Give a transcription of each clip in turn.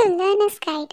to Learner's Guide.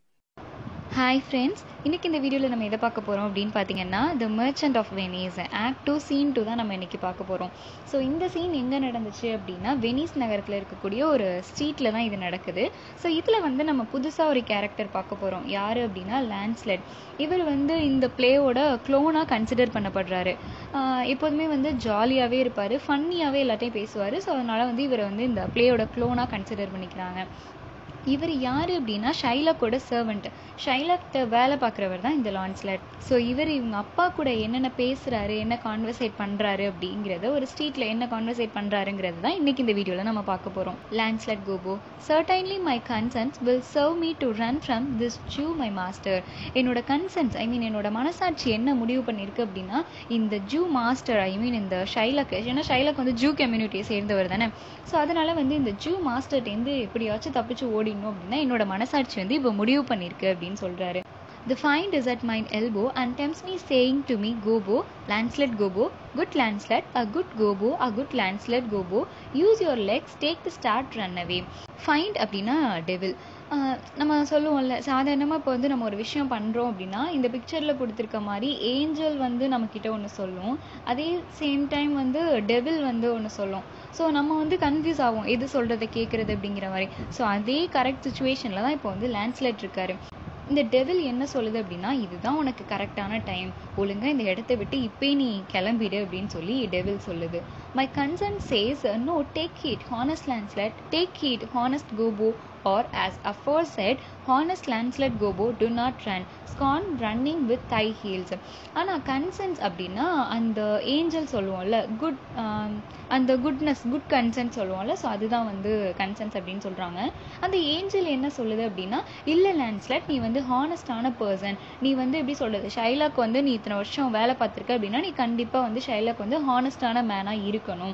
Hi friends இன்றைக்கி இந்த வீடியோவில் நம்ம எதை பார்க்க போகிறோம் அப்படின்னு பார்த்தீங்கன்னா the merchant of Venice act two scene two தான் நம்ம இன்றைக்கி பார்க்க போகிறோம் ஸோ இந்த சீன் எங்கே நடந்துச்சு அப்படின்னா வெனிஸ் நகரத்தில் இருக்கக்கூடிய ஒரு ஸ்ட்ரீட்டில் தான் இது நடக்குது ஸோ இதில் வந்து நம்ம புதுசாக ஒரு கேரக்டர் பார்க்க போகிறோம் யார் அப்படின்னா லான்ஸ்லெட் இவர் வந்து இந்த பிளேயோட க்ளோனாக கன்சிடர் பண்ணப்படுறாரு ஆஹ் எப்போதுமே வந்து ஜாலியாகவே இருப்பார் ஃபன்னியாகவே எல்லாத்தையும் பேசுவார் ஸோ அதனால் வந்து இவரை வந்து இந்த பிளேயோட க்ளோனாக கன்சிடர் பண்ணிக்கிறாங்க இவர் யார் அப்படின்னா ஷைலாக்கோட சர்வெண்ட் ஷைலாக்ட வேலை பார்க்குறவர் தான் இந்த லான்ஸ்லட் ஸோ இவர் இவங்க அப்பா கூட என்னென்ன பேசுகிறாரு என்ன கான்வர்சேட் பண்ணுறாரு அப்படிங்கிறத ஒரு ஸ்ட்ரீட்டில் என்ன கான்வர்சேட் பண்ணுறாருங்கிறது தான் இன்றைக்கி இந்த வீடியோவில் நம்ம பார்க்க போகிறோம் Launcelot Gobbo certainly my conscience will serve me to run from this Jew my master என்னோட கன்சன்ஸ் ஐ மீன் என்னோட மனசாட்சி என்ன முடிவு பண்ணியிருக்கு அப்படின்னா இந்த ஜூ மாஸ்டர் ஐ மீன் இந்த ஷைலக் ஏன்னா ஷைலக் வந்து ஜூ கம்யூனிட்டியை சேர்ந்தவர் தானே ஸோ அதனால வந்து இந்த ஜூ மாஸ்டர்ட்டேருந்து எப்படியாச்சும் தப்பிச்சு ஓடிடணும் அப்படின்னா என்னோட மனசாட்சி வந்து இப்போ முடிவு பண்ணியிருக்கு அப்படின்னு சொல்கிறாரு The find is at mine elbow and tempts me saying to me, Gobo, Lancelot Gobo, good Lancelot, a good Gobo, a good Lancelot Gobo, use your legs, take the start, run away. Find அப்படின்னா devil நம்ம சொல்லுவோம்ல சாதாரணமாக இப்போ வந்து நம்ம ஒரு விஷயம் பண்ணுறோம் அப்படின்னா இந்த பிக்சரில் கொடுத்துருக்க மாதிரி ஏஞ்சல் வந்து நம்மக்கிட்ட ஒன்று சொல்லும் அதே சேம் டைம் வந்து டெவில் வந்து ஒன்று சொல்லும் ஸோ நம்ம வந்து கன்ஃபியூஸ் ஆகும் எது சொல்கிறத கேட்குறது அப்படிங்கிற மாதிரி ஸோ அதே கரெக்ட் சுச்சுவேஷனில் தான் இப்போ வந்து லேண்ட்ஸ்லைட் இருக்காரு இந்த டெவில் என்ன சொல்லுது அப்படின்னா இதுதான் உனக்கு கரெக்டான டைம் ஒழுங்கா இந்த இடத்த விட்டு இப்பே நீ கிளம்பிடு அப்படின்னு சொல்லி டெவில் சொல்லுது my conscience says no take heed honest Launcelot take heed honest Gobbo or as aforesaid honest Launcelot Gobbo do not run scorn running with thy heels ஆனால் கன்சன்ஸ் அப்படின்னா அந்த ஏஞ்சல் சொல்லுவோம்ல குட் அந்த குட்னஸ் குட் கன்சென்ட் சொல்லுவோம்ல so அதுதான் வந்து கன்சென்ஸ் அப்படின்னு சொல்கிறாங்க அந்த ஏஞ்சல் என்ன சொல்லுது அப்படின்னா இல்லை லேண்ட்ஸ்லெட் நீ வந்து ஹானஸ்டான பர்சன் நீ வந்து எப்படி சொல்கிறது ஷைலாக் வந்து நீ இத்தனை வருஷம் வேலை பார்த்துருக்க அப்படின்னா நீ கண்டிப்பாக வந்து ஷைலாக் வந்து ஹானஸ்டான மேனாக இருக்கணும்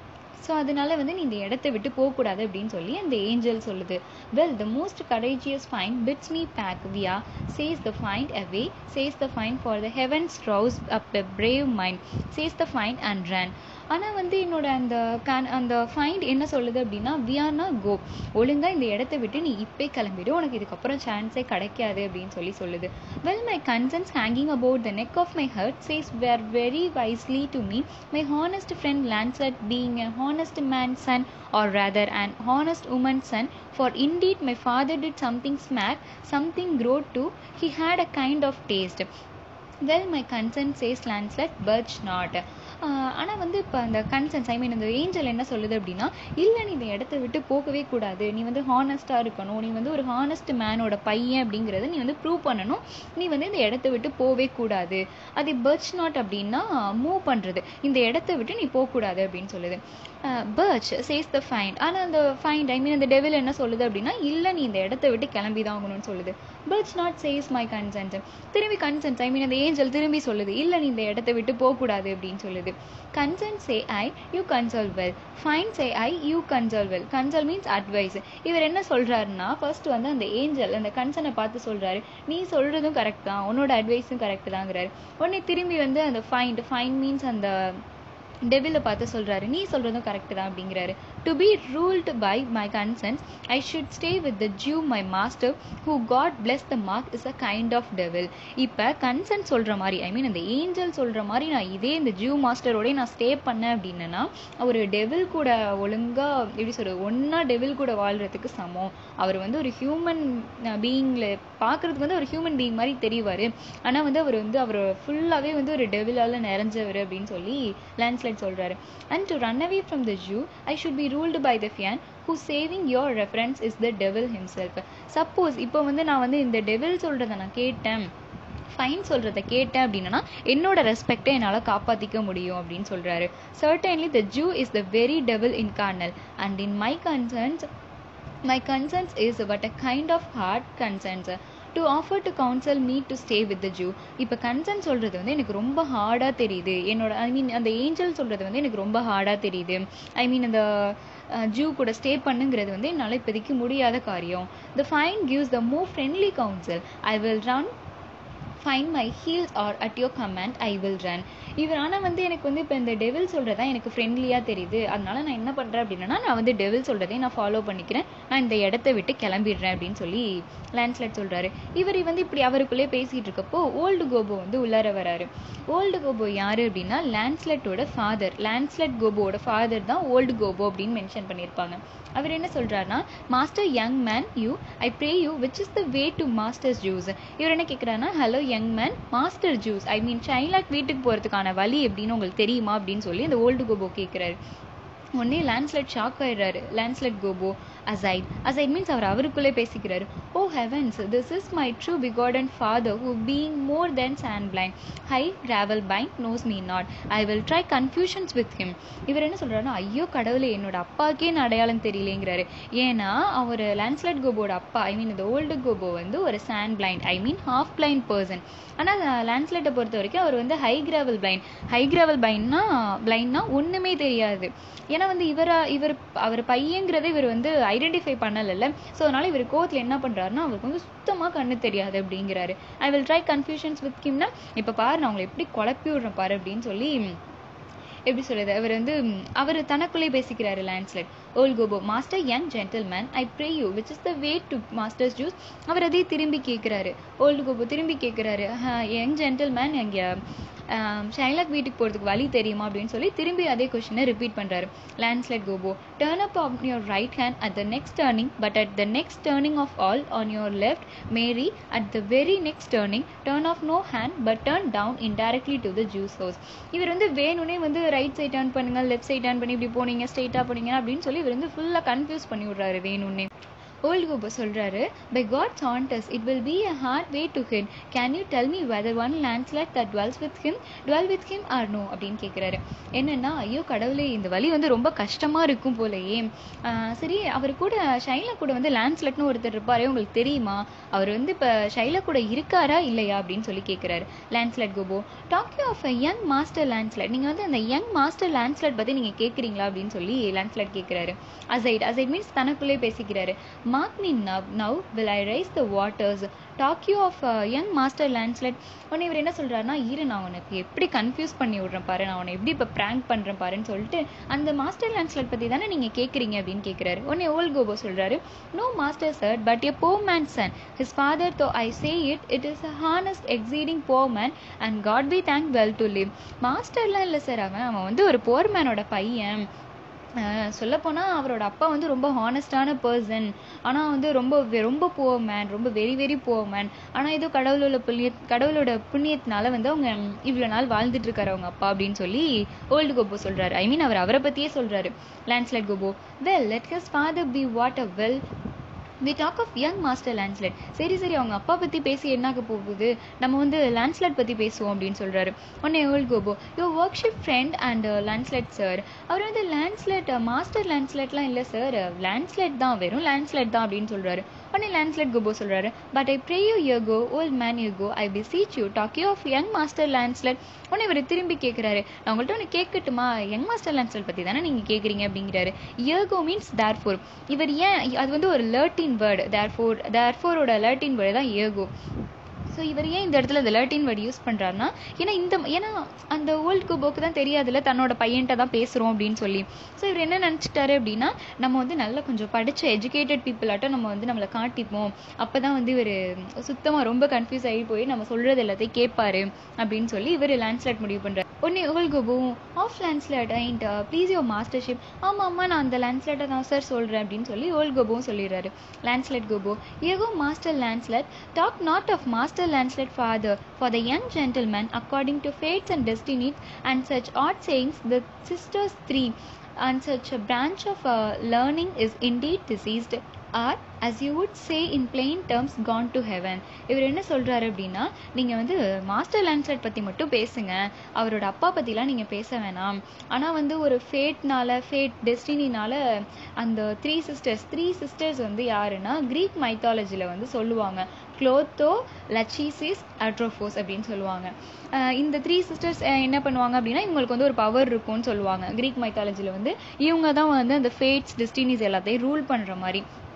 ஸோ அதனால வந்து நீ இந்த இடத்த விட்டு போகக்கூடாது அப்படின்னு சொல்லி அந்த ஏஞ்சல் சொல்லுது well the most courageous fiend bids me pack via says the fiend away says the fiend for the heaven rouse up a brave mind says the fiend and run ஆனால் வந்து என்னோட அந்த கேன் அந்த find என்ன சொல்லுது அப்படின்னா வியானா கோ ஒழுங்காக இந்த இடத்த விட்டு நீ இப்பே கிளம்பிடு உனக்கு இதுக்கப்புறம் சான்ஸே கிடைக்காது அப்படின்னு சொல்லி சொல்லுது well my conscience hanging about the neck of my heart says where very wisely to me my honest friend Launcelot being a honest man son or rather and honest woman son for indeed my father did something smack something grow to he had a kind of taste well my conscience says Launcelot budge not ஆனால் வந்து இப்போ அந்த கன்சன்ஸ் ஐ மீன் இந்த angel என்ன சொல்லுது அப்படின்னா இல்லை நீ இந்த இடத்த விட்டு போகவே கூடாது நீ வந்து ஹானஸ்ட்டாக இருக்கணும் நீ வந்து ஒரு ஹானஸ்ட் மேனோட பையன் அப்படிங்கிறத நீ வந்து ப்ரூவ் பண்ணணும் நீ வந்து இந்த இடத்த விட்டு போகவே கூடாது அது பர்ச் நாட் அப்படின்னா மூவ் பண்ணுறது இந்த இடத்த விட்டு நீ போகக்கூடாது அப்படின்னு சொல்லுது பர்ச் சேஸ் த ஃபைண்ட் ஆனால் அந்த ஃபைண்ட் ஐ மீன் அந்த டெவில் என்ன சொல்லுது அப்படின்னா இல்லை நீ இந்த இடத்த விட்டு கிளம்பி தான் ஆகணும்னு சொல்லுது budge not says my conscience திரும்பி கன்சென்ட் ஐ மீன் அந்த ஏஞ்சல் திரும்பி சொல்லுது இல்லை நீ இந்த இடத்த விட்டு போகக்கூடாது அப்படின்னு சொல்லுது conscience say I you counsel well fiend say I you counsel well counsel means advice இவர் என்ன சொல்கிறாருன்னா ஃபர்ஸ்ட் வந்து அந்த ஏஞ்சல் அந்த கன்சனை பார்த்து சொல்கிறாரு நீ சொல்கிறதும் கரெக்ட் தான் உன்னோட அட்வைஸும் கரெக்ட் தாங்கிறாரு உடனே திரும்பி வந்து அந்த ஃபைண்ட் ஃபைன் மீன்ஸ் அந்த டெவிலை பார்த்து சொல்கிறாரு நீ சொல்கிறதும் கரெக்டு தான் அப்படிங்கிறாரு to be ruled by my conscience I should stay with the Jew my master who God bless the mark is a kind of devil இப்போ கன்சன்ட் சொல்கிற மாதிரி ஐ மீன் அந்த ஏஞ்சல் சொல்கிற மாதிரி நான் இதே இந்த ஜூ மாஸ்டரோடய நான் ஸ்டே பண்ணேன் அப்படின்னா அவர் டெவில் கூட ஒழுங்காக எப்படி சொல்கிறது ஒன்றா டெவில் கூட வாழ்கிறதுக்கு சமம் அவர் வந்து ஒரு ஹியூமன் பீயிங்கில் பார்க்குறதுக்கு வந்து ஒரு ஹியூமன் பீயிங் மாதிரி தெரிவார் ஆனால் வந்து அவர் வந்து அவர் ஃபுல்லாகவே வந்து ஒரு டெவிலால் நிறைஞ்சவர் அப்படின்னு சொல்லி லேண்ட்ஸ்லைட் சொல்கிறாரு and to run away from the Jew I should be ruled by the fiend who saving your reverence is the devil himself suppose இப்போ வந்து நான் வந்து இந்த டெவில் சொல்கிறத நான் கேட்டேன் ஃபைன் சொல்கிறத கேட்டேன் அப்படின்னா என்னோட ரெஸ்பெக்டை என்னால் காப்பாற்றிக்க முடியும் அப்படின்னு சொல்கிறாரு certainly the Jew is the very devil incarnal and in my conscience my conscience is but a kind of hard conscience to offer to counsel me to stay with the Jew இப்போ conscience சொல்கிறது வந்து எனக்கு ரொம்ப ஹார்டாக தெரியுது என்னோட ஐ mean அந்த angel சொல்கிறது வந்து எனக்கு ரொம்ப ஹார்டாக தெரியுது ஐ மீன் அந்த ஜூ கூட ஸ்டே பண்ணுங்கிறது வந்து என்னால் இப்போதைக்கு முடியாத காரியம் the fiend gives the more friendly counsel I will run fiend my heels are at your command I will run இவர் ஆனால் வந்து எனக்கு வந்து இப்போ இந்த டெவில் சொல்கிறதா எனக்கு ஃப்ரெண்ட்லியாக தெரியுது அதனால நான் என்ன பண்ணுறேன் அப்படின்னா நான் வந்து டெவில் சொல்கிறதே நான் ஃபாலோ பண்ணிக்கிறேன் நான் இந்த இடத்த விட்டு கிளம்பிடுறேன் அப்படின்னு சொல்லி லேண்ட்ஸ்லெட் சொல்கிறாரு இவர் வந்து இப்படி அவருக்குள்ளே பேசிகிட்டு இருக்கப்போ ஓல்டு கோபோ வந்து உள்ளார வராரு ஓல்டு கோபோ யார் அப்படின்னா லேண்ட்ஸ்லெட்டோட ஃபாதர் லேண்ட்ஸ்லெட் கோபோவோட ஃபாதர் தான் ஓல்டு கோபோ அப்படின்னு மென்ஷன் பண்ணியிருப்பாங்க அவர் என்ன சொல்கிறாருன்னா master young man you I pray you which is the way to masters Jew's இவர் என்ன கேட்குறாருன்னா hello young man master Jew's I mean Shylock வீட்டுக்கு போகிறதுக்கான வழி எப்படின்னு உங்களுக்கு தெரியுமா அப்படின்னு சொல்லி அந்த ஓல்டு கோபோ கேட்குறாரு உடனே லேண்ட்ஸ்லெட் ஷாக் ஆயிடுறாரு Launcelot Gobbo aside aside means அவர் அவருக்குள்ளே பேசிக்கிறாரு oh heavens this is my true begotten father who being more than sand blind high gravel blind knows me not I will try confusions with him இவர் என்ன சொல்கிறாருன்னா ஐயோ கடவுளே என்னோட அப்பாக்கே நான் அடையாளம் தெரியலேங்கிறாரு ஏன்னா அவர் லேண்ட்ஸ்லெட் கோபோட அப்பா ஐ மீன் இந்த ஓல்டு கோபோ வந்து ஒரு sand blind I mean half blind person ஆனால் லேண்ட்ஸ்லெட்டை பொறுத்த வரைக்கும் அவர் வந்து high gravel blind high gravel பிளைண்ட்னா பிளைண்ட்னா ஒன்றுமே தெரியாது ஏன்னா வந்து இவரா இவர் அவர் பையங்கிறத இவர் வந்து ஐடென்டிஃபை பண்ணலைல்ல ஸோ அதனால இவர் கோவத்தில் என்ன பண்ணுறாருன்னா அவருக்கு வந்து சுத்தமாக கண்ணு தெரியாது அப்படிங்கிறாரு I will try confusions with கிம்னா இப்போ பாரு நான் உங்களை எப்படி குழப்பி விடுறேன் பாரு அப்படின்னு சொல்லி எப்படி சொல்றது அவர் வந்து அவர் தனக்குள்ளே பேசிக்கிறாரு Launcelot old Gobbo master young gentleman I pray you which is the way to masters Jew's அவர் அதே திரும்பி கேட்குறாரு ஓல்டு கோபோ திரும்பி கேட்குறாரு யங் ஜென்டில்மேன் எங்க ஷைலாக் வீட்டுக்கு போகிறதுக்கு வழி தெரியுமா அப்படின்னு சொல்லி திரும்பி அதே கொஷினை ரிப்பீட் பண்ணுறாரு Lancelot Gobbo turn up on your right hand at the next turning but at the next turning of all on your left marry at the very next turning turn of no hand but turn down indirectly to the Jew's house இவர் வந்து வேணும்னே வந்து right side turn பண்ணுங்க left side turn பண்ணி இப்படி போனீங்க ஸ்ட்ரெயிட்டாக போனீங்க அப்படின்னு சொல்லி இவர் வந்து ஃபுல்லாக கன்ஃபியூஸ் பண்ணி விட்றாரு வேணும்னே ஓல்டு கோபோ சொல்கிறாரு by God sonties it will be a hard way to hit can you tell me whether one Lancelot that dwells with him dwell with him or no அப்படின்னு கேட்குறாரு என்னென்னா ஐயோ கடவுளே இந்த வழி வந்து ரொம்ப கஷ்டமாக இருக்கும் போலயே சரி அவர் கூட ஷைலா கூட வந்து லேண்ட்ஸ்லெட்னு ஒருத்தர் இருப்பாரே உங்களுக்கு தெரியுமா அவர் வந்து இப்போ ஷைலா கூட இருக்காரா இல்லையா அப்படின்னு சொல்லி கேட்குறாரு Lancelot Gobbo talking of a young master Lancelot நீங்கள் வந்து அந்த யங் மாஸ்டர் லேண்ட்ஸ்லெட் பற்றி நீங்கள் கேட்குறீங்களா அப்படின்னு சொல்லி லேண்ட்ஸ்லெட் கேட்குறாரு அசைட் அசைட் மீன்ஸ் தனக்குள்ளே பேசிக்கிறாரு mark me now, now will I raise the waters talk you of uh, young master landslide உடனே இவர் என்ன சொல்றாருன்னா இரு நான் உனக்கு எப்படி கன்ஃபியூஸ் பண்ணி விடுறேன் பாரு நான் உன்னை எப்படி இப்போ ப்ராங்க் பண்ணுறேன் பாருன்னு சொல்லிட்டு அந்த மாஸ்டர் லேண்ட்ஸ்லைட் பற்றி தானே நீங்கள் கேட்குறீங்க அப்படின்னு கேட்குறாரு உடனே ஓல் கோபோ சொல்கிறாரு no master sir but a poor man son his father though I say it it is a honest exceeding poor man and God be thank well to live மாஸ்டர்லாம் இல்லை சார் அவன் அவன் வந்து ஒரு போர் மேனோட பையன் சொல்லப்போனால் அவரோட அப்பா வந்து ரொம்ப ஹானஸ்டான பர்சன் ஆனால் வந்து ரொம்ப ரொம்ப புவர் மேன் ரொம்ப வெரி வெரி புவர் மேன் ஆனால் ஏதோ கடவுளோட புண்ணிய கடவுளோட புண்ணியத்தினால வந்து அவங்க இவ்வளோ நாள் வாழ்ந்துட்டு இருக்காரு அவங்க அப்பா அப்படின்னு சொல்லி ஓல்டு கோபோ சொல்கிறாரு ஐ மீன் அவர் அவரை பற்றியே சொல்கிறாரு Lancelot Gobbo well let his father be what a well we talk of young master Lancelot சரி சரி அவங்க அப்பா பற்றி பேசி என்னாக்க போகுது நம்ம வந்து லேண்ட்ஸ்லெட் பற்றி பேசுவோம் அப்படின்னு சொல்கிறாரு உடனே old Gobbo your worship friend and Lancelot sir அவர் வந்து லேண்ட்ஸ்லெட் மாஸ்டர் லேண்ட்ஸ்லெட்லாம் இல்லை சார் லேண்ட்ஸ்லெட் தான் வெறும் லேண்ட்ஸ்லெட் தான் அப்படின்னு சொல்கிறாரு உடனே லேண்ட்ஸ்லெட் கோபோ சொல்கிறாரு but I pray you ergo old man ergo I beseech you talk you of young master Lancelot உடனே இவர் திரும்பி கேட்குறாரு நான் உங்கள்கிட்ட ஒன்று கேட்கட்டுமா யங் மாஸ்டர் லேண்ட்ஸ்லெட் பற்றி தானே நீங்கள் கேட்குறீங்க அப்படிங்கிறாரு இயர்கோ மீன்ஸ் தேர் ஃபோர் இவர் ஏன் அது வந்து ஒரு லேர்டின் வேர்டு தேர் ஃபோர் தேர் ஃபோரோட லேர்டின் வேர்டு தான் இயர்கோ ஸோ இவர் ஏன் இந்த இடத்துல இந்த லேர்டின் வேர்டு யூஸ் பண்ணுறாருனா ஏன்னா இந்த ஏன்னா அந்த ஓல்ட் குபோக்கு தான் தெரியாதுல்ல தன்னோட பையன்கிட்ட தான் பேசுகிறோம் அப்படின்னு சொல்லி ஸோ இவர் என்ன நினச்சிட்டாரு அப்படின்னா நம்ம வந்து நல்லா கொஞ்சம் படித்த எஜுகேட்டட் பீப்புளாட்டம் நம்ம வந்து நம்மளை காட்டிப்போம் அப்போ தான் வந்து இவர் சுத்தமாக ரொம்ப கன்ஃபியூஸ் ஆகி போய் நம்ம சொல்கிறது எல்லாத்தையும் கேட்பாரு அப்படின்னு சொல்லி இவர் லேண்ட்ஸ்லைட் முடிவு பண்ணுறாரு உடனே ஓல் குபோவும் of Lancelot ain't please your mastership ஆமாம் ஆமா நான் அந்த லேண்ட்ஸ்லைட்டை தான் சார் சொல்கிறேன் அப்படின்னு சொல்லி ஓல் கோபோவும் சொல்லிடுறாரு Lancelot Gobbo ergo master Lancelot talk not of master Lancelot father, for the young gentleman, according to fates and destinies, and such odd sayings, the sisters three, and such a branch of uh, learning is indeed deceased, are, as you would say in plain terms, gone to heaven. இவர் என்ன சொல்றாரு அப்படின்னா நீங்க வந்து master landslide பத்தி மட்டும் பேசுங்க அவரோட அப்பா பத்திலாம் நீங்க பேச வேணாம் ஆனா வந்து ஒரு ஃபேட்னால ஃபேட் டெஸ்டினினால அந்த த்ரீ சிஸ்டர்ஸ் த்ரீ சிஸ்டர்ஸ் வந்து யாருன்னா கிரீக் மைத்தாலஜில வந்து சொல்லுவாங்க குளோத்தோ லச்சீசிஸ் அட்ரோஃபோஸ் அப்படின்னு சொல்லுவாங்க இந்த த்ரீ சிஸ்டர்ஸ் என்ன பண்ணுவாங்க அப்படின்னா இவங்களுக்கு வந்து ஒரு பவர் இருக்கும்னு சொல்லுவாங்க கிரீக் மைத்தாலஜியில் வந்து இவங்க தான் வந்து அந்த ஃபேட்ஸ் டெஸ்டினிஸ் எல்லாத்தையும் ரூல் பண்ணுற மாதிரி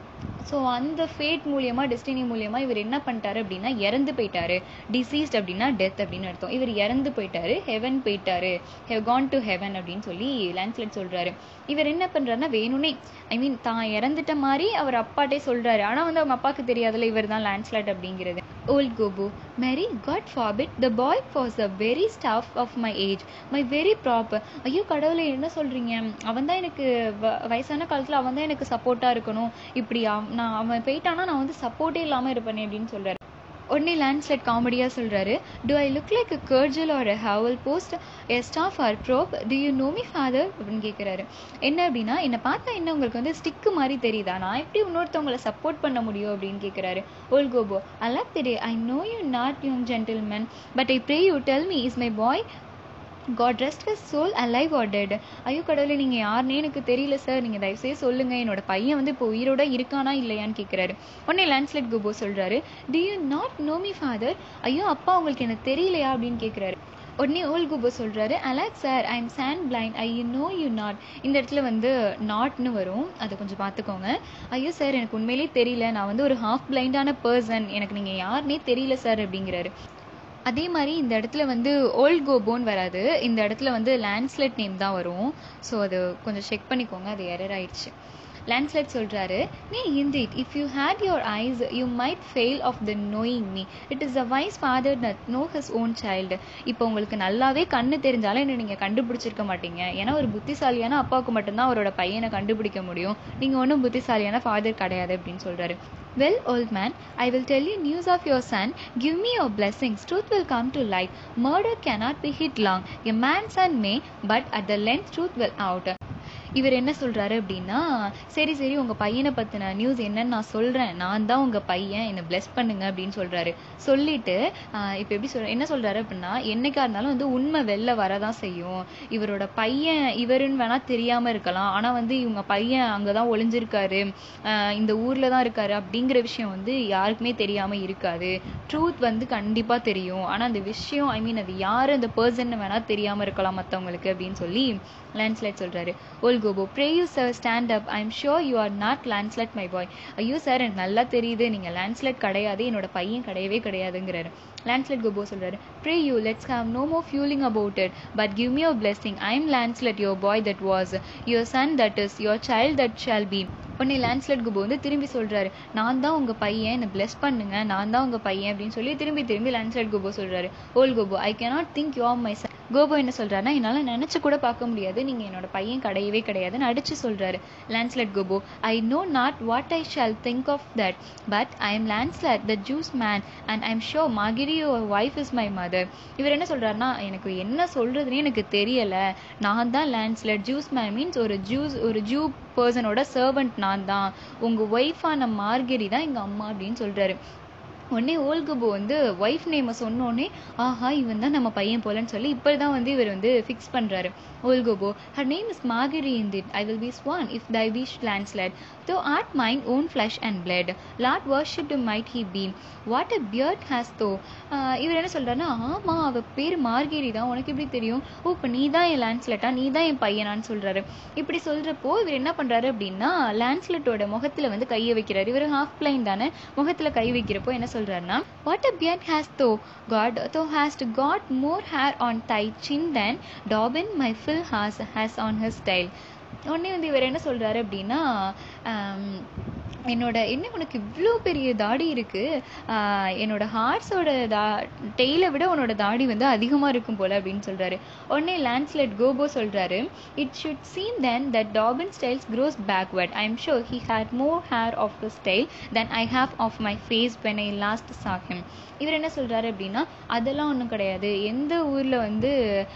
ஸோ அந்த ஃபேட் மூலியமாக டெஸ்டினி மூலியமாக இவர் என்ன பண்ணிட்டாரு அப்படின்னா இறந்து போயிட்டாரு டிசீஸ்ட் அப்படின்னா டெத் அப்படின்னு அர்த்தம் இவர் இறந்து போயிட்டாரு ஹெவன் போயிட்டாரு ஹெவ் கான் டு ஹெவன் அப்படின்னு சொல்லி லான்ஸ்லெட் சொல்றாரு இவர் என்ன பண்றாருன்னா வேணும்னே ஐ மீன் தான் இறந்துட்ட மாதிரி அவர் அப்பாட்டே சொல்றாரு ஆனா வந்து அவங்க அப்பாவுக்கு தெரியாதுல்ல இவர் தான் லான்ஸ்லெட் அப்படிங்கிறது old Gobbo marry God forbid the boy was the very staff of my age my very proper ஐயோ கடவுளை என்ன சொல்றீங்க அவன் தான் எனக்கு வ- வயசான காலத்துல அவன் தான் எனக்கு சப்போர்ட்டா இருக்கணும் இப்படி அவ- நான் அவன் போயிட்டானா நான் வந்து சப்போர்ட்டே இல்லாம இருப்பேனே அப்படின்னு சொல்றாரு உடனே லேண்ட்ஸ்லைட் காமெடியா சொல்றாரு do I look like a cudgel or a hovel post a staff or prop do you know me father அப்படின்னு கேட்குறாரு என்ன அப்படின்னா என்னை பார்த்தா என்ன உங்களுக்கு வந்து ஸ்டிக்கு மாதிரி தெரியுதா நான் எப்படி இன்னொருத்தவங்களை சப்போர்ட் பண்ண முடியும் அப்படின்னு கேட்குறாரு old Gobbo alack the day I know you not young gentleman but I pray you tell me is my boy God rest his soul alive or dead ஐயோ கடவுளே நீங்கள் யாருன்னே எனக்கு தெரியல சார் நீங்கள் தயவுசெய்து சொல்லுங்கள் என்னோட பையன் வந்து இப்போ உயிரோட இருக்கானா இல்லையான்னு கேட்குறாரு உடனே லான்ஸ்லெட் கோபோ சொல்கிறாரு do you not know me father ஐயோ அப்பா உங்களுக்கு எனக்கு தெரியலையா அப்படின்னு கேட்குறாரு உடனே ஓல் குபோ சொல்கிறாரு alack sir I am sand blind I know you not இந்த இடத்துல வந்து நாட்னு வரும் அதை கொஞ்சம் பார்த்துக்கோங்க ஐயோ சார் எனக்கு உண்மையிலேயே தெரியல நான் வந்து ஒரு ஹாஃப் பிளைண்டான பர்சன் எனக்கு நீங்கள் யாருன்னே தெரியல சார் அப்படிங்கிறாரு அதே மாதிரி இந்த இடத்துல வந்து ஓல்ட் கோபோன்னு வராது இந்த இடத்துல வந்து லேண்ட்ஸ்லெட் நேம் தான் வரும் ஸோ அது கொஞ்சம் செக் பண்ணிக்கோங்க அது எரர் ஆயிடுச்சு லேண்ட்ஸ்லெட் சொல்கிறாரு nay indeed if you had your eyes you might fail of the knowing me it is a wise father that know his own child இப்போ உங்களுக்கு நல்லாவே கண்ணு தெரிஞ்சாலும் என்ன நீங்கள் கண்டுபிடிச்சிருக்க மாட்டீங்க ஏன்னா ஒரு புத்திசாலியான அப்பாவுக்கு மட்டும்தான் அவரோட பையனை கண்டுபிடிக்க முடியும் நீங்கள் ஒன்றும் புத்திசாலியான ஃபாதர் கிடையாது அப்படின்னு சொல்கிறாரு Well, old man, I will tell you news of your son. Give me your blessings. Truth will come to light. Murder cannot be hid long. A man's son may, but at the length truth will out. இவர் என்ன சொல்றாரு அப்படின்னா சரி சரி உங்க பையனை பத்தின news என்னன்னு நான் சொல்றேன் நான் தான் உங்க பையன் என்னை bless பண்ணுங்க அப்படின்னு சொல்றாரு சொல்லிட்டு ஆஹ் இப்ப எப்படி சொல் என்ன சொல்றாரு அப்படின்னா என்னைக்கா இருந்தாலும் வந்து உண்மை வெளில வரதான் செய்யும் இவரோட பையன் இவருன்னு வேணா தெரியாம இருக்கலாம் ஆனா வந்து இவங்க பையன் அங்கதான் ஒளிஞ்சிருக்காரு ஆஹ் இந்த ஊர்ல தான் இருக்காரு அப்படிங்கிற விஷயம் வந்து யாருக்குமே தெரியாம இருக்காது ட்ரூத் வந்து கண்டிப்பா தெரியும் ஆனா அந்த விஷயம் ஐ மீன் அது யாரு அந்த பர்சன் வேணா தெரியாம இருக்கலாம் மத்தவங்களுக்கு அப்படின்னு சொல்லி லேண்ட்ஸ்லைட் சொல்றாரு old Gobbo pray you sir stand up I am sure you are not Lancelot my boy ஐயோ சார் எனக்கு நல்லா தெரியுது நீங்க லேண்ட்ஸ்லைட் கிடையாது என்னோட பையன் கிடையவே கிடையாதுங்கிறாரு லேண்ட்ஸ்லைட் கோபோ சொல்றாரு pray you let's have no more fooling about it but give me your blessing I am Lancelot your boy that was your son that is your child that shall be உடனே Lancelot Gobbo வந்து திரும்பி சொல்றாரு நான் தான் உங்க பையன் என்னை bless பண்ணுங்க நான் தான் உங்க பையன் அப்படின்னு சொல்லி திரும்பி திரும்பி லேண்ட்ஸ்லைட் குபோ சொல்றாரு old Gobbo I cannot think you are my son Gobbo என்ன சொல்றாருன்னா என்னால நினைச்சு கூட பார்க்க முடியாது நீங்க என்னோட பையன் கிடையவே கிடையாதுன்னு அடிச்சு சொல்றாரு Lancelot Gobbo I know not what I shall think of that but I am Lancelot the Jew's man and I am sure Margery your wife is my mother இவர் என்ன சொல்றாருன்னா எனக்கு என்ன சொல்றதுனே எனக்கு தெரியல நான் தான் லான்ஸ்லெட் ஜூஸ் மேன் மீன்ஸ் ஒரு ஜூஸ் ஒரு ஜூ பர்சனோட சர்வெண்ட் நான் தான் உங்க ஒய்ஃபான மார்கெரி தான் எங்க அம்மா அப்படின்னு சொல்றாரு உடனே ஓல்குபு வந்து ஒய்ஃப் நேமை சொன்னோடனே ஆஹா இவன் தான் நம்ம பையன் போலன்னு சொல்லி இப்போ தான் வந்து இவர் வந்து ஃபிக்ஸ் பண்ணுறாரு old Gobbo her name is Margery indeed I will be sworn if thy wish Lancelot thou art mine own flesh and blood Lord worship might he be what a beard hast thou இவர் என்ன சொல்றாருன்னா ஆமா அவ பேர் மார்கெரி தான் உனக்கு எப்படி தெரியும் ஓ இப்போ நீ தான் என் லேண்ட்ஸ்லெட்டா நீ தான் என் பையனான்னு சொல்றாரு இப்படி சொல்றப்போ இவர் என்ன பண்றாரு அப்படின்னா லேண்ட்ஸ்லெட்டோட முகத்துல வந்து கையை வைக்கிறாரு இவர் ஹாஃப் பிளைன் தானே முகத்துல கை வைக்கிறப்போ என்ன சொல்றாருன்னா what a beard hast thou got thou hast got more hair on thy chin than Dobbin my fill horse has on his tail உடனே வந்து இவர் என்ன சொல்றாரு அப்படின்னா ஆம், என்னோட என்ன உனக்கு இவ்வளோ பெரிய தாடி இருக்கு ஆஹ் என்னோட ஹார்ட்ஸோட தா டெய்லை விட உன்னோட தாடி வந்து அதிகமாக இருக்கும் போல அப்படின்னு சொல்றாரு உடனே லேண்ட்ஸ்லெட் கோபோ சொல்றாரு it should seem then that Dobbin tail's grows backward I am sure he had more hair of the tail than I have of my face when I last saw him இவர் என்ன சொல்றாரு அப்படின்னா அதெல்லாம் ஒன்றும் கிடையாது எந்த ஊர்ல வந்து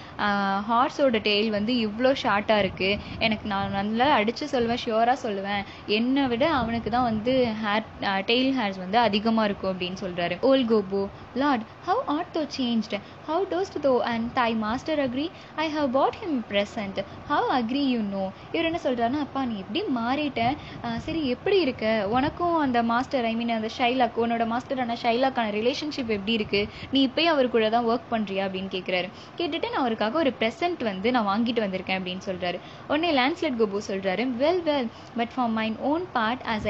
ஹார்ஸோட டெய்ல் வந்து இவ்வளோ ஷார்ட்டாக இருக்கு எனக்கு நான் நல்லா அடிச்சு சொல்லுவேன் ஷியோராக சொல்லுவேன் என்னை விட அவனுக்கு தான் வந்து ஹேர் டெய்ல் ஹேர்ஸ் வந்து அதிகமாக இருக்கும் அப்படின்னு சொல்றாரு old Gobbo Lord how art thou changed how dost thou and thy master agree I have brought him present how agree you now இவர் என்ன சொல்றாருன்னா அப்பா நீ எப்படி மாறிட்ட ஆஹ் சரி எப்படி இருக்க உனக்கும் அந்த மாஸ்டர் ஐ மீன் அந்த ஷைலாக் உன்னோட மாஸ்டரான ஷைலாக்கான ரிலேஷன்ஷிப் எப்படி இருக்கு நீ இப்பயும் அவர் கூட தான் ஒர்க் பண்றியா அப்படின்னு கேட்குறாரு கேட்டுட்டு நான் அவருக்காக ஒரு ப்ரெசென்ட் வந்து நான் வாங்கிட்டு வந்திருக்கேன் அப்படின்னு சொல்றாரு உடனே லான்ஸ்லெட் கோபு சொல்றாரு well well but for mine own part as I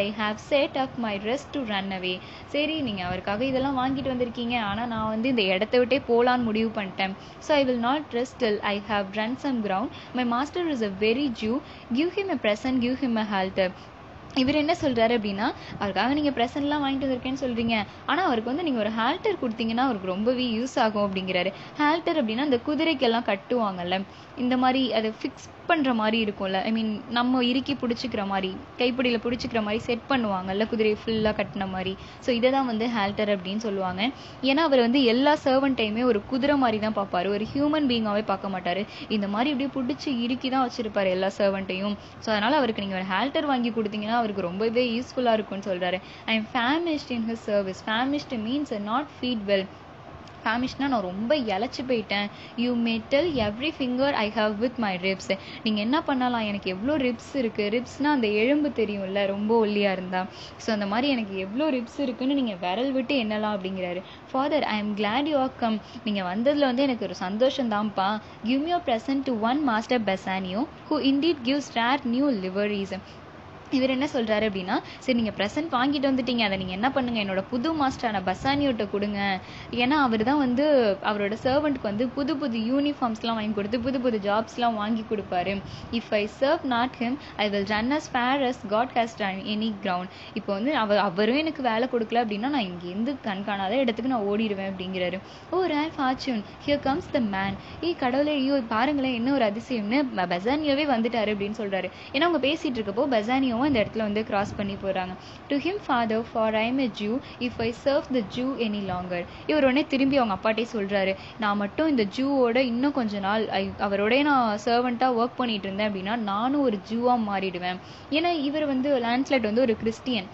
have set up my rest to run away சரி நீங்கள் அவருக்காக இதெல்லாம் வாங்கிட்டு வந்திருக்கீங்க ஆனால் நான் வந்து இந்த இடத்த விட்டே போகலான்னு முடிவு பண்ணிட்டேன் so I will not rest till I have run some ground my master is a very Jew give him a present give him a halter இவர் என்ன சொல்கிறாரு அப்படின்னா அவருக்காக நீங்கள் ப்ரெசன்ட்லாம் வாங்கிட்டு வந்திருக்கேன்னு சொல்கிறீங்க ஆனால் அவருக்கு வந்து நீங்கள் ஒரு ஹால்டர் கொடுத்தீங்கன்னா அவருக்கு ரொம்பவே யூஸ் ஆகும் அப்படிங்கிறாரு ஹால்டர் அப்படின்னா அந்த குதிரைக்கெல்லாம் கட்டுவாங்கல்ல இந்த மாதிரி அதை ஃபிக்ஸ் பண்ணுற மாதிரி இருக்கும்ல ஐ மீன் நம்ம இறுக்கி பிடிச்சிக்கிற மாதிரி கைப்பிடியில் பிடிச்சிக்கிற மாதிரி செட் பண்ணுவாங்கல்ல குதிரையை ஃபுல்லாக கட்டின மாதிரி ஸோ இதை தான் வந்து ஹால்டர் அப்படின்னு சொல்லுவாங்க ஏன்னா அவர் வந்து எல்லா சர்வன்ட்டையுமே ஒரு குதிரை மாதிரி தான் பார்ப்பாரு ஒரு ஹியூமன் பீங்காகவே பார்க்க மாட்டார் இந்த மாதிரி இப்படியே பிடிச்சி இறுக்கி தான் வச்சிருப்பாரு எல்லா சர்வன்ட்டையும் ஸோ அதனால் அவருக்கு நீங்கள் ஒரு ஹால்டர் வாங்கி கொடுத்தீங்கன்னா அவருக்கு ரொம்பவே யூஸ்ஃபுல்லாக இருக்கும்னு சொல்கிறாரு I am famished in his service famished means not fed well ஃபேமிஷ்னா நான் ரொம்ப இழைச்சி போயிட்டேன் you may tell every finger I have with my ribs நீங்கள் என்ன பண்ணலாம் எனக்கு எவ்வளோ ரிப்ஸ் இருக்குது ரிப்ஸ்னால் அந்த எலும்பு தெரியும்ல ரொம்ப ஒல்லியாக இருந்தால் ஸோ அந்த மாதிரி எனக்கு எவ்வளோ ரிப்ஸ் இருக்குன்னு நீங்கள் விரல் விட்டு என்னலாம் அப்படிங்கிறாரு father I am glad you are come நீங்கள் வந்ததில் வந்து எனக்கு ஒரு சந்தோஷம் தான்ப்பா give you present to one master Bassanio who indeed gives rare new liveries இவர் என்ன சொல்கிறாரு அப்படின்னா சரி நீங்கள் ப்ரெசன்ட் வாங்கிட்டு வந்துட்டீங்க அதை நீங்கள் என்ன பண்ணுங்கள் என்னோட புது மாஸ்டரான பசானியோட்ட கொடுங்க ஏன்னா அவர் தான் வந்து அவரோட சர்வெண்ட்க்கு வந்து புது புது யூனிஃபார்ம்ஸ்லாம் வாங்கி கொடுத்து புது புது ஜாப்ஸ்லாம் வாங்கி கொடுப்பாரு if I serve not him I will run as far as God has done any ground இப்போ வந்து அவர் அவரும் எனக்கு வேலை கொடுக்கல அப்படின்னா நான் இங்கேருந்து கண்காணாத இடத்துக்கு நான் ஓடிடுவேன் அப்படிங்கிறாரு O rare fortune here comes the man ஏ கடவுளே ஐயோ பாருங்களேன் என்ன ஒரு அதிசயம்னு பெசானியோவே வந்துட்டாரு அப்படின்னு சொல்கிறாரு ஏன்னா அவங்க பேசிகிட்டு இருக்கப்போ பெசானியோ ஜூவும் இந்த இடத்துல வந்து கிராஸ் பண்ணி போகிறாங்க to him father for I'm a Jew if I serve the Jew any longer இவர் உடனே திரும்பி அவங்க அப்பாட்டே சொல்கிறாரு நான் மட்டும் இந்த ஜூவோட இன்னும் கொஞ்ச நாள் ஐ அவரோடய நான் சர்வெண்ட்டாக ஒர்க் பண்ணிட்டு இருந்தேன் அப்படின்னா நானும் ஒரு ஜூவாக மாறிடுவேன் ஏன்னா இவர் வந்து லான்ஸ்லெட் வந்து ஒரு கிறிஸ்டியன்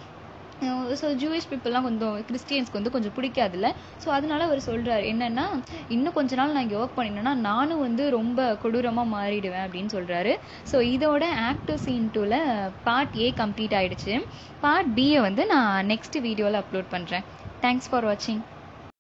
ஸோ ஜூயிஷ் பீப்புளெலாம் கொஞ்சம் கிறிஸ்டியன்ஸ்க்கு வந்து கொஞ்சம் பிடிக்காதுல்ல ஸோ அதனால அவர் சொல்கிறார் என்னென்னா இன்னும் கொஞ்ச நாள் நான் இங்கே ஒர்க் பண்ணினேன்னா நானும் வந்து ரொம்ப கொடூரமாக மாறிடுவேன் அப்படின்னு சொல்கிறாரு ஸோ இதோட ஆக்டிவ் சீன் டூவில் பார்ட் ஏ கம்ப்ளீட் ஆகிடுச்சு பார்ட் பியை வந்து நான் நெக்ஸ்ட் வீடியோவில் அப்லோட் பண்ணுறேன் தேங்க்ஸ் ஃபார் வாட்சிங்